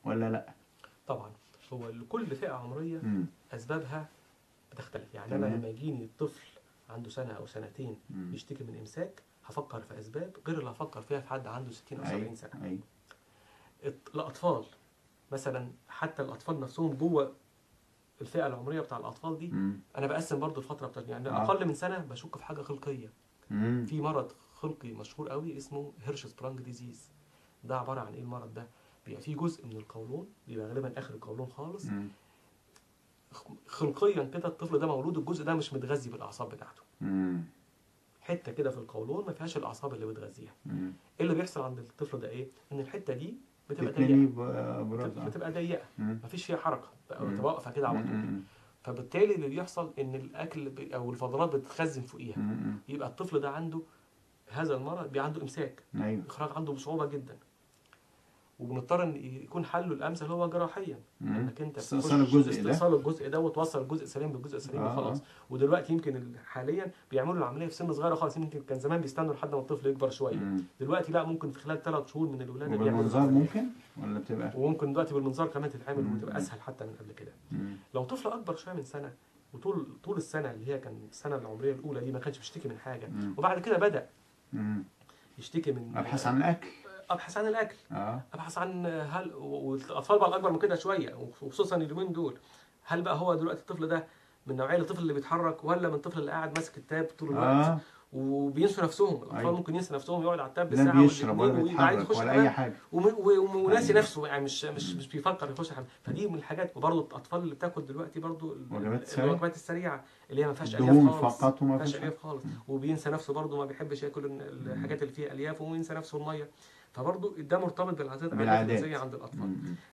ولا لا طبعا هو لكل فئه عمريه مم. اسبابها بتختلف يعني انا تمام. لما يجيني طفل عنده سنه او سنتين مم. بيشتكي من امساك هفكر في اسباب غير اللي هفكر فيها في حد عنده 60 او أيوة. 70 سنه ايوه الط- الاطفال مثلا حتى الاطفال نفسهم جوه الفئه العمريه بتاع الاطفال دي مم. انا بقسم برضو الفتره بتاعت يعني آه. اقل من سنه بشك في حاجه خلقيه مم. في مرض خلقي مشهور قوي اسمه هيرش سبرانج ديزيز ده عباره عن ايه المرض ده بيبقى فيه جزء من القولون بيبقى غالبا اخر القولون خالص مم. خ- خلقيا كده الطفل ده مولود الجزء ده مش متغذي بالاعصاب بتاعته مم. حته كده في القولون ما فيهاش الاعصاب اللي بتغذيها مم. ايه اللي بيحصل عند الطفل ده ايه ان الحته دي بتبقى تتملي ضيقه ب- براز آه. بتبقى ضيقه مم. مفيش فيها حركه بقى مم. بتبقى واقفه كده على طول مم. فبالتالي اللي بيحصل ان الاكل ب- او الفضلات بتتخزن فوقيها مم. يبقى الطفل ده عنده هذا المرض بيبقى عنده امساك ايوه الاخراج عنده بصعوبه جدا وبنضطر ان يكون حله الامثل هو جراحيا مم. انك انت استئصال بتخش الجزء ده. استئصال الجزء ده وتوصل الجزء السليم بالجزء السليم آه. وخلاص ودلوقتي يمكن ال- حاليا بيعملوا العمليه في سن صغيره خالص يمكن كان زمان بيستنوا لحد ما الطفل يكبر شويه مم. دلوقتي لا ممكن في خلال ثلاث شهور من الولاده بيعملوا وبالمنظار العملية. ممكن ولا بتبقى وممكن دلوقتي بالمنظار كمان تتعمل مم. وتبقى اسهل حتى من قبل كده مم. لو طفل اكبر شويه من سنه وطول طول السنه اللي هي كان السنه العمريه الاولى دي ما كانش بيشتكي من حاجه مم. وبعد كده بدا مم. يشتكي من ابحث عن الاكل ابحث عن الاكل اه ابحث عن هل والاطفال بقى الاكبر من كده شويه وخصوصا اليومين دول هل بقى هو دلوقتي الطفل ده من نوعيه الطفل اللي بيتحرك ولا من الطفل اللي قاعد ماسك التاب طول الوقت اه وبينسوا نفسهم الاطفال أيوة. ممكن ينسى نفسهم يقعد على التاب لا بالساعه بيشرب ولا والاتنين ويبقى عايز بيتحرك يخش ولا حمام اي حاجه وم- و- وناسي أيوة. نفسه يعني مش مش مم. مش بيفكر يخش حمام فدي من الحاجات وبرضه الاطفال اللي بتاكل دلوقتي برضه ال- وجبات السريعة. الوجبات السريعه اللي هي ما فيهاش دهون الياف خالص فقط وما ما فيهاش فيش الياف خالص مم. وبينسى نفسه برضه ما بيحبش ياكل ال- الحاجات اللي فيها الياف وينسى نفسه الميه فبرضه ده مرتبط بالعادات بالعادات. الغذائيه عند الاطفال مم.